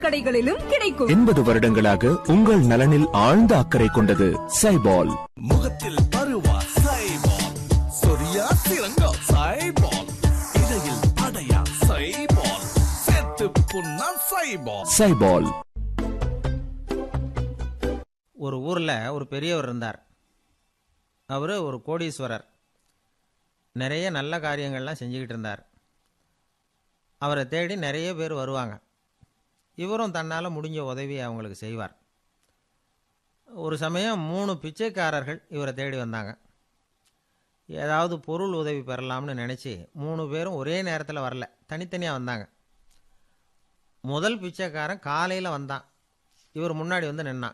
கடைகளிலும் கிடைக்கும் எண்பது வருடங்களாக உங்கள் நலனில் ஆழ்ந்த அக்கறை கொண்டது சைபால் முகத்தில் பருவா சைபால் சொரியா சிறங்கா சைபால் இடையில் அடையா சைபால் சேர்த்து புண்ணா சைபால் சைபால் ஒரு ஊரில் ஒரு பெரியவர் இருந்தார் அவர் ஒரு கோடீஸ்வரர் நிறைய நல்ல காரியங்கள்லாம் செஞ்சுக்கிட்டு இருந்தார் அவரை தேடி நிறைய பேர் வருவாங்க இவரும் தன்னால் முடிஞ்ச உதவியை அவங்களுக்கு செய்வார் ஒரு சமயம் மூணு பிச்சைக்காரர்கள் இவரை தேடி வந்தாங்க ஏதாவது பொருள் உதவி பெறலாம்னு நினச்சி மூணு பேரும் ஒரே நேரத்தில் வரல தனித்தனியாக வந்தாங்க முதல் பிச்சைக்காரன் காலையில் வந்தான் இவர் முன்னாடி வந்து நின்னான்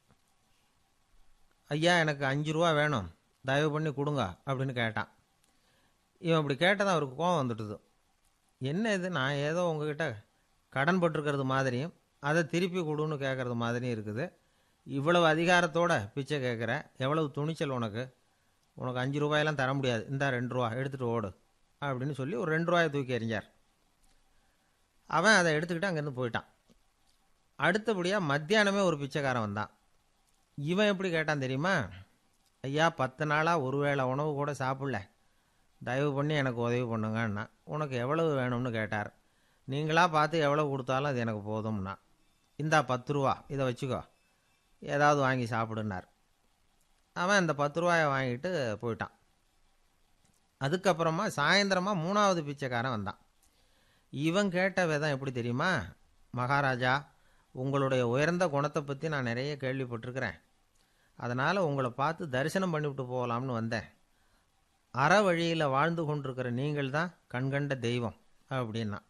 ஐயா எனக்கு அஞ்சு ரூபா வேணும் தயவு பண்ணி கொடுங்க அப்படின்னு கேட்டான் இவன் இப்படி கேட்டதான் அவருக்கு கோவம் வந்துட்டுது என்ன இது நான் ஏதோ உங்ககிட்ட கடன் பட்டிருக்கிறது மாதிரியும் அதை திருப்பி கொடுன்னு கேட்குறது மாதிரியும் இருக்குது இவ்வளவு அதிகாரத்தோட பிச்சை கேட்குற எவ்வளவு துணிச்சல் உனக்கு உனக்கு அஞ்சு ரூபாயெல்லாம் தர முடியாது இந்தா ரெண்டு ரூபா எடுத்துகிட்டு ஓடு அப்படின்னு சொல்லி ஒரு ரெண்டு ரூபாயை தூக்கி எறிஞ்சார் அவன் அதை எடுத்துக்கிட்டு அங்கேருந்து போயிட்டான் அடுத்தபடியாக மத்தியானமே ஒரு பிச்சைக்காரன் வந்தான் இவன் எப்படி கேட்டான் தெரியுமா ஐயா பத்து நாளாக ஒரு வேளை உணவு கூட சாப்பிடல தயவு பண்ணி எனக்கு உதவி பண்ணுங்கன்னா உனக்கு எவ்வளவு வேணும்னு கேட்டார் நீங்களா பார்த்து எவ்வளவு கொடுத்தாலும் அது எனக்கு போதும்னா இந்தா பத்து ரூபா இதை வச்சுக்கோ ஏதாவது வாங்கி சாப்பிடுனார் அவன் அந்த பத்து ரூபாயை வாங்கிட்டு போயிட்டான் அதுக்கப்புறமா சாயந்தரமாக மூணாவது பிச்சைக்காரன் வந்தான் இவன் கேட்ட விதம் எப்படி தெரியுமா மகாராஜா உங்களுடைய உயர்ந்த குணத்தை பற்றி நான் நிறைய கேள்விப்பட்டிருக்கிறேன் அதனால் உங்களை பார்த்து தரிசனம் பண்ணிவிட்டு போகலாம்னு வந்தேன் அற வழியில் வாழ்ந்து கொண்டிருக்கிற நீங்கள் தான் கண்கண்ட தெய்வம் அப்படின்னா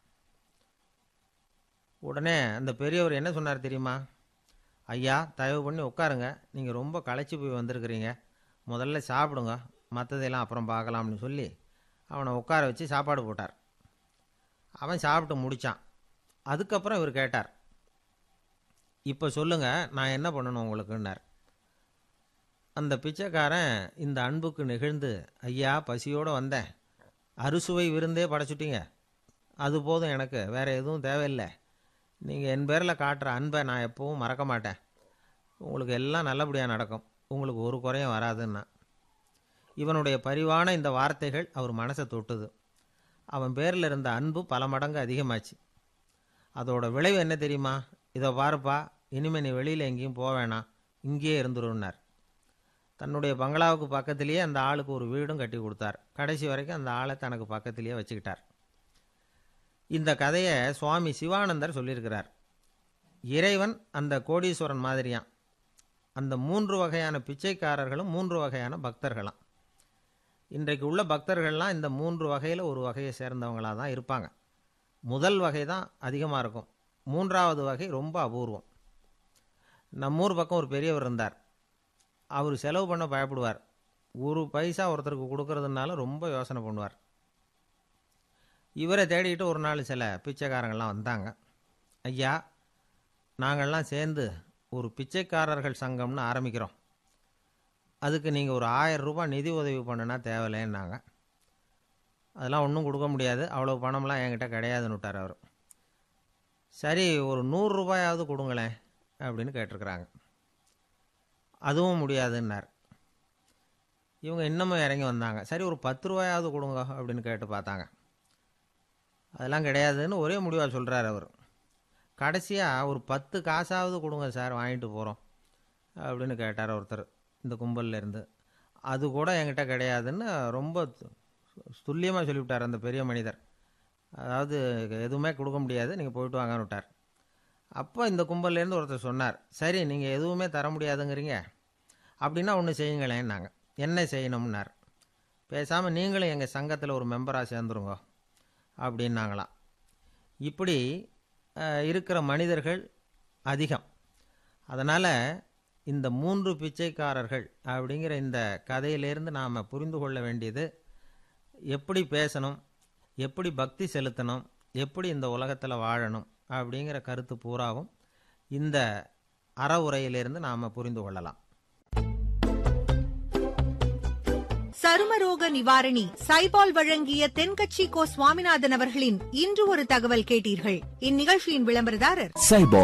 உடனே அந்த பெரியவர் என்ன சொன்னார் தெரியுமா ஐயா தயவு பண்ணி உட்காருங்க நீங்கள் ரொம்ப களைச்சி போய் வந்திருக்கிறீங்க முதல்ல சாப்பிடுங்க மற்றதெல்லாம் அப்புறம் பார்க்கலாம்னு சொல்லி அவனை உட்கார வச்சு சாப்பாடு போட்டார் அவன் சாப்பிட்டு முடித்தான் அதுக்கப்புறம் இவர் கேட்டார் இப்போ சொல்லுங்கள் நான் என்ன பண்ணணும் உங்களுக்குன்னார் அந்த பிச்சைக்காரன் இந்த அன்புக்கு நெகிழ்ந்து ஐயா பசியோடு வந்தேன் அறுசுவை விருந்தே படைச்சுட்டீங்க அது போதும் எனக்கு வேறு எதுவும் தேவையில்லை நீங்கள் என் பேரில் காட்டுற அன்பை நான் எப்பவும் மறக்க மாட்டேன் உங்களுக்கு எல்லாம் நல்லபடியாக நடக்கும் உங்களுக்கு ஒரு குறையும் வராதுன்னா இவனுடைய பரிவான இந்த வார்த்தைகள் அவர் மனசை தொட்டுது அவன் பேரில் இருந்த அன்பு பல மடங்கு அதிகமாச்சு அதோட விளைவு என்ன தெரியுமா இதை பாருப்பா இனிமே நீ வெளியில் எங்கேயும் போக வேணாம் இங்கேயே இருந்துருன்னார் தன்னுடைய பங்களாவுக்கு பக்கத்திலேயே அந்த ஆளுக்கு ஒரு வீடும் கட்டி கொடுத்தார் கடைசி வரைக்கும் அந்த ஆளை தனக்கு பக்கத்திலேயே வச்சுக்கிட்டார் இந்த கதையை சுவாமி சிவானந்தர் சொல்லியிருக்கிறார் இறைவன் அந்த கோடீஸ்வரன் மாதிரியாம் அந்த மூன்று வகையான பிச்சைக்காரர்களும் மூன்று வகையான பக்தர்களாம் இன்றைக்கு உள்ள பக்தர்கள்லாம் இந்த மூன்று வகையில் ஒரு வகையை சேர்ந்தவங்களாக தான் இருப்பாங்க முதல் வகை தான் அதிகமாக இருக்கும் மூன்றாவது வகை ரொம்ப அபூர்வம் நம்ம ஊர் பக்கம் ஒரு பெரியவர் இருந்தார் அவர் செலவு பண்ண பயப்படுவார் ஒரு பைசா ஒருத்தருக்கு கொடுக்கறதுனால ரொம்ப யோசனை பண்ணுவார் இவரை தேடிட்டு ஒரு நாள் சில பிச்சைக்காரங்கள்லாம் வந்தாங்க ஐயா நாங்கள்லாம் சேர்ந்து ஒரு பிச்சைக்காரர்கள் சங்கம்னு ஆரம்பிக்கிறோம் அதுக்கு நீங்கள் ஒரு ஆயிரம் ரூபாய் நிதி உதவி பண்ணுனா தேவையில்லைன்னாங்க அதெல்லாம் ஒன்றும் கொடுக்க முடியாது அவ்வளோ பணம்லாம் என்கிட்ட கிடையாதுன்னு விட்டார் அவர் சரி ஒரு நூறு ரூபாயாவது கொடுங்களேன் அப்படின்னு கேட்டிருக்கிறாங்க அதுவும் முடியாதுன்னார் இவங்க இன்னமும் இறங்கி வந்தாங்க சரி ஒரு பத்து ரூபாயாவது கொடுங்க அப்படின்னு கேட்டு பார்த்தாங்க அதெல்லாம் கிடையாதுன்னு ஒரே முடிவாக சொல்கிறார் அவர் கடைசியாக ஒரு பத்து காசாவது கொடுங்க சார் வாங்கிட்டு போகிறோம் அப்படின்னு கேட்டார் ஒருத்தர் இந்த கும்பல்ல இருந்து அது கூட என்கிட்ட கிடையாதுன்னு ரொம்ப துல்லியமாக சொல்லிவிட்டார் அந்த பெரிய மனிதர் அதாவது எதுவுமே கொடுக்க முடியாது நீங்கள் போயிட்டு வாங்கன்னு விட்டார் அப்போ இந்த கும்பல்லேருந்து ஒருத்தர் சொன்னார் சரி நீங்கள் எதுவுமே தர முடியாதுங்கிறீங்க அப்படின்னா ஒன்று செய்யுங்களேன்னாங்க என்ன செய்யணும்னார் பேசாமல் நீங்களும் எங்கள் சங்கத்தில் ஒரு மெம்பராக சேர்ந்துருங்க அப்படின்னாங்களாம் இப்படி அஹ், இருக்கிற மனிதர்கள் அதிகம் அதனால் இந்த மூன்று பிச்சைக்காரர்கள் அப்படிங்கிற இந்த கதையிலேருந்து நாம் புரிந்து கொள்ள வேண்டியது எப்படி பேசணும் எப்படி பக்தி செலுத்தணும் எப்படி இந்த உலகத்தில் வாழணும் அப்படிங்கிற கருத்து பூராவும் இந்த அற உரையிலிருந்து நாம் புரிந்து கொள்ளலாம் சருமரோக நிவாரணி சைபால் வழங்கிய தென்கட்சி கோ சுவாமிநாதன் அவர்களின் இன்று ஒரு தகவல் கேட்டீர்கள் இந்நிகழ்ச்சியின் விளம்பரதாரர் சைபால்